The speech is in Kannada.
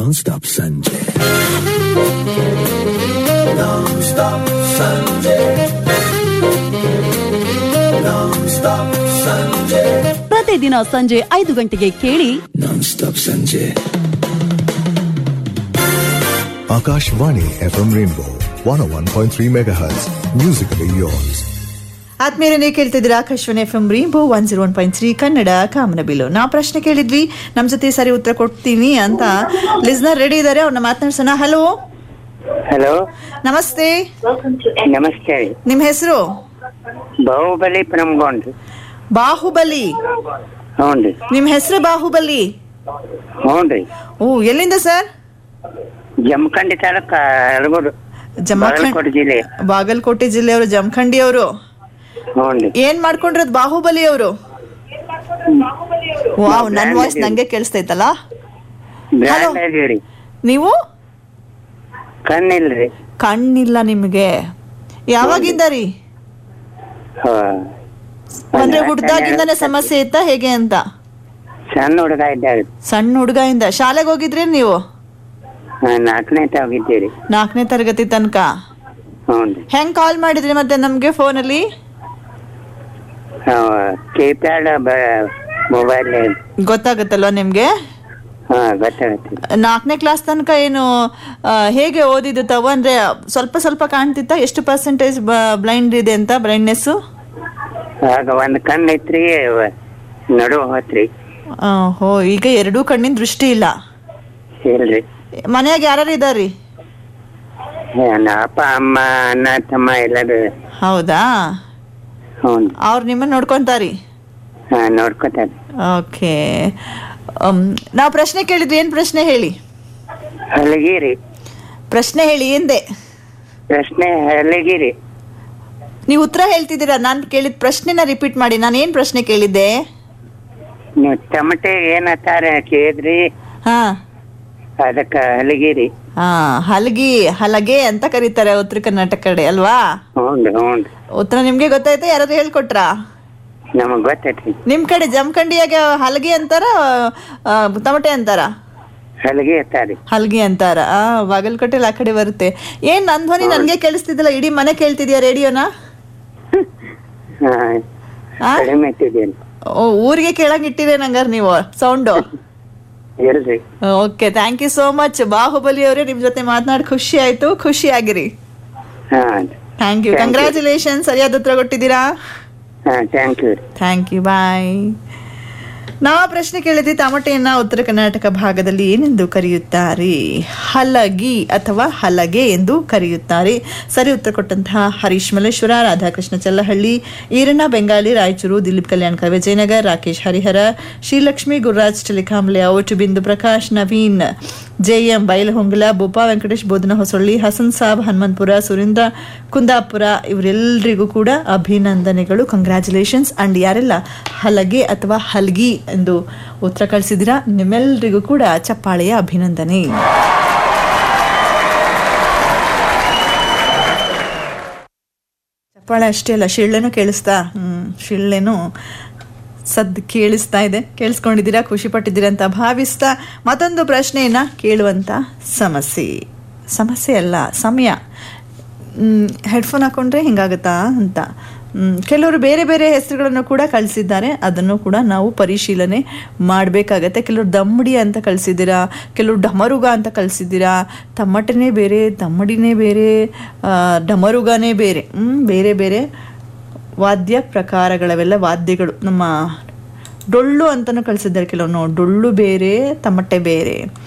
Non-stop Sanjay. Non-stop Sanjay. Non-stop Sanjay. ಪ್ರತಿದಿನ ಸಂಜೆ ಐದು ಗಂಟೆಗೆ ಕೇಳಿ Non-stop Sanjay. Akashvani FM Rainbow 101.3 MHz. Musically yours. ಆತ್ಮೀಯರೇ ನೀವು ಕೇಳ್ತಿದ್ದೀರಾ Akashvani F M Rainbow one zero one point three Kannada Kamanabillu ನಾವು ಪ್ರಶ್ನೆ ಕೇಳಿದ್ವಿ ನಮ್ಮ ಜೊತೆ ಸರಿ ಉತ್ತರ ಕೊಡ್ತೀನಿ ಅಂತ ಲಿಸ್ನರ್ ರೆಡಿ ಇದ್ದಾರೆ ಅವ್ರನ್ನ ಮಾತನಾಡ್ಸೋಣ ಹಲೋ ಹಲೋ ನಮಸ್ತೆ ನಮಸ್ತೆ ರೀ ನಿಮ್ಮ ಹೆಸರು ಬಾಹುಬಲಿ ಪ್ರಮ್ಗೊಂಡ್ರಿ ಬಾಹುಬಲಿ ಹ್ಞೂ ರೀ ನಿಮ್ಮ ಹೆಸರು ಬಾಹುಬಲಿ ಹ್ಞೂ ರೀ ಓ ಎಲ್ಲಿಂದ ಸರ್ ಜಮಖಂಡಿ ತಾಲೂಕ ಅಳಗೋಡು ಜಮಖಂಡ್ ಬಾಗಲಕೋಟೆ ಜಿಲ್ಲೆ ಬಾಗಲಕೋಟೆ ಜಿಲ್ಲೆಯವರು ಜಮಖಂಡಿ ಅವರು ಹ್ಞೂ ರೀ ಏನ್ ಮಾಡ್ಕೊಂಡಿರೋದು ಬಾಹುಬಲಿ ಅವರು ವಾವ್ ನನ್ನ ವಾಯ್ಸ್ ನಂಗೆ ಕೇಳಿಸ್ತೈತಲ್ಲ ಬ್ರ್ಯಾಂಡ್ ಇದೀವಿ ನೀವು ಕಣ್ಣಿಲ್ರಿ ಕಣ್ಣಿಲ್ಲ ನಿಮಗೆ ಯಾವಾಗಿಂದ ರೀ ಹಾ. ಅಂದ್ರೆ ಹುಡ್ದಾಗಿಂದಾನೆ ಸಮಸ್ಯೆ ಇತ್ತಾ ಹೇಗೆ ಅಂತ ಸಣ್ಣ ಹುಡುಗ ಇದ್ದಾಗ ಸಣ್ಣ ಹುಡುಗಯಿಂದ ಶಾಲೆಗೆ ಹೋಗಿದ್ರಿ ನೀವು ನಾಲ್ಕನೇ ಹೋಗಿದ್ದೀರಿ ನಾಲ್ಕನೇ ತರಗತಿ ತನಕ ಹ್ಞೂ ರೀ ಹೆಂಗ್ ಕಾಲ್ ಮಾಡಿದ್ರಿ ಮತ್ತೆ ನಮ್ಗೆ ಫೋನಲ್ಲಿ ಕೀಪ್ಯಾಡ್ ಮೊಬೈಲ್ ಗೊತ್ತಾಗುತ್ತಲ್ವಾ ನಿಮ್ಗೆ ಹಾ ಗೊತ್ತಾಗತ್ತೆ ನಾಲ್ಕನೇ ಕ್ಲಾಸ್ ತನಕ ಏನು ಆ, ಹೇಗೆ ಓದಿದ್ದು ತಾವು ಅಂದ್ರೆ ಸ್ವಲ್ಪ ಸ್ವಲ್ಪ ಕಾಣ್ತಿತ್ತ ಎಷ್ಟು ಪರ್ಸೆಂಟೇಜ್ ಬ್ಲೈಂಡ್ ಇದೆ ಅಂತ ಬ್ಲೈಂಡ್ನೆಸ್ ಆಗ ಒಂದ್ ಕಣ್ಣು ಐತ್ರಿ ನಡು ಹೋತ್ರಿ ಹೋ ಈಗ ಎರಡೂ ಕಣ್ಣಿನ ದೃಷ್ಟಿ ಇಲ್ಲ ಇಲ್ರಿ ಮನ್ಯಾಗ ಯಾರು ಇದಾರಿ ಏನ್ ಅಪ್ಪ ಅಮ್ಮ ಅಣ್ಣ ತಮ್ಮ ಎಲ್ಲರೂ ಹೌದಾ ಹ್ಞೂ ಅವ್ರು ನಿಮ್ಮನ್ನ ನೋಡ್ಕೊಂತಾರಿ ಹಾ ನೋಡ್ಕೊತಾರೆ ಓಕೆ ನಾವು ಪ್ರಶ್ನೆ ಕೇಳಿದ್ವಿ ಏನ್ ಪ್ರಶ್ನೆ ಹೇಳಿ ಹಲಗಿರಿ ಪ್ರಶ್ನೆ ಹೇಳಿ ಎಂದೆ ಪ್ರಶ್ನೆ ಹಲಗಿರಿ ನೀವು ಉತ್ತರ ಹೇಳ್ತಿದ್ದೀರಾ ನಾನು ಕೇಳಿದ ಪ್ರಶ್ನೆನ ರಿಪೀಟ್ ಮಾಡಿ ನಾನು ಏನ್ ಪ್ರಶ್ನೆ ಕೇಳಿದ್ದೆ ನೀವು ಟಮಟೆ ಏನತ್ತಾರೆ ಕೇಳಿದ್ರಿ ಹಾ ಅದಕ್ಕ ಹಲಗಿರಿ ಹಾ ಹಲಗಿ ಹಲಗೆ ಅಂತ ಕರೀತಾರೆ ಉತ್ತರ ಕರ್ನಾಟಕ ಕಡೆ ಅಲ್ವಾ ಹ್ಞೂ ಹ್ಞೂ ಉತ್ತರ ನಿಮ್ಗೆ ಗೊತ್ತಾಯ್ತಾ ಯಾರಾದ್ರೂ ಹೇಳ್ಕೊಟ್ರಾ ನಮಗ್ ಗೊತ್ತೈತಿ ನಿಮ್ ಕಡೆ ಜಮಖಂಡಿಯಾಗ ಹಲಗಿ ಅಂತಾರ ಆ, ತಮಟೆ ಅಂತಾರ ಹಲಗಿ ಅತ್ತಾರಿ ಹಲ್ಗಿ ಅಂತಾರ ಆ ಬಾಗಲಕೋಟೆಲಿ ಆ ಕಡೆ ಬರುತ್ತೆ ಏನ್ ನನ್ ಧ್ವನಿ ನನ್ಗೆ ಕೇಳಿಸ್ತಿದ್ದಿಲ್ಲ ಇಡೀ ಮನೆ ಕೇಳ್ತಿದ್ಯಾ ರೇಡಿಯೋನ ಹಾ ಆ? ಕಡಿಮೆ ಇಟ್ಟಿದ್ದೀನಿ ಓ ಊರಿಗೆ ಕೇಳಂಗ್ ಇಟ್ಟಿರೇನ್ ಹಂಗಾರ ನೀವು ಸೌಂಡು ಇಲ್ರಿ okay thank you so much Bahubali ಅವರೇ ನಿಮ್ ಜೊತೆ ಮಾತನಾಡಿ ಖುಷಿ ಆಯ್ತು ಖುಷಿ ಆಗಿರಿ ಹಾ thank you Thank you. Congratulation ಸರಿಯಾದ ಉತ್ತರ ಕೊಟ್ಟಿದ್ದೀರಾ ಹಾ thank you thank you bye ನಾವು ಪ್ರಶ್ನೆ ಕೇಳಿದ್ವಿ ಟಮಟೆಯನ್ನ ಉತ್ತರ ಕರ್ನಾಟಕ ಭಾಗದಲ್ಲಿ ಏನೆಂದು ಕರೆಯುತ್ತಾರೆ ಹಲಗಿ ಅಥವಾ ಹಲಗೆ ಎಂದು ಕರೆಯುತ್ತಾರೆ ಸರಿ ಉತ್ತರ ಕೊಟ್ಟಂತಹ Harish Malleshwara Radhakrishna Challahalli Eranna Bengali Raichur Dilip Kalyankar Vijayanagar Rakesh Harihara Srilakshmi Gururaj telecom layout Bindu Prakash Naveen JM Bailhongal Bopa Venkatesh Bodhana Hosalli Hasan Sab Hanumanthapura Surendra Kundapura ಇವರೆಲ್ಲರಿಗೂ ಕೂಡ ಅಭಿನಂದನೆಗಳು ಕಂಗ್ರ್ಯಾಚುಲೇಷನ್ಸ್ ಅಂಡ್ ಯಾರೆಲ್ಲ ಹಲಗೆ ಅಥವಾ ಹಲ್ಗಿ ಎಂದು ಉತ್ತರ ಕಳಿಸಿದ್ದೀರಾ ನಿಮ್ಮೆಲ್ಲರಿಗೂ ಕೂಡ ಚಪ್ಪಾಳೆಯ ಅಭಿನಂದನೆ ಚಪ್ಪಾಳೆ ಅಷ್ಟೇ ಅಲ್ಲ ಶಿಳ್ಳೆನೂ ಕೇಳಿಸ್ತಾ ಹ್ಮ್ ಶಿಳ್ಳೆನೂ ಸದ್ದು ಕೇಳಿಸ್ತಾ ಇದೆ ಕೇಳಿಸ್ಕೊಂಡಿದ್ದೀರಾ ಖುಷಿ ಪಟ್ಟಿದ್ದೀರಾ ಅಂತ ಭಾವಿಸ್ತಾ ಮತ್ತೊಂದು ಪ್ರಶ್ನೆಯನ್ನ ಕೇಳುವಂತ ಸಮಸ್ಯೆ ಸಮಸ್ಯೆ ಅಲ್ಲ ಸಮಯ ಹೆಡ್ಫೋನ್ ಹಾಕೊಂಡ್ರೆ ಹಿಂಗಾಗತ್ತಾ ಅಂತ ಮ್, ಕೆಲವರು ಬೇರೆ ಬೇರೆ ಹೆಸರುಗಳನ್ನು ಕೂಡ ಕಳಿಸಿದ್ದಾರೆ ಅದನ್ನು ಕೂಡ ನಾವು ಪರಿಶೀಲನೆ ಮಾಡಬೇಕಾಗತ್ತೆ ಕೆಲವರು ದಮ್ಮಡಿ ಅಂತ ಕಳಿಸಿದ್ದೀರಾ ಕೆಲವರು ಡಮರುಗ ಅಂತ ಕಳಿಸಿದ್ದೀರಾ ತಮ್ಮಟನೇ ಬೇರೆ ದಮ್ಮಡಿನೇ ಬೇರೆ ಆ, ಡಮರುಗನೇ ಬೇರೆ ಹ್ಮ್, ಬೇರೆ ಬೇರೆ ವಾದ್ಯ ಪ್ರಕಾರಗಳವೆಲ್ಲ ವಾದ್ಯಗಳು ನಮ್ಮ ಡೊಳ್ಳು ಅಂತಲೂ ಕಳಿಸಿದ್ದಾರೆ ಕೆಲವನು ಡೊಳ್ಳು ಬೇರೆ ತಮಟೆ ಬೇರೆ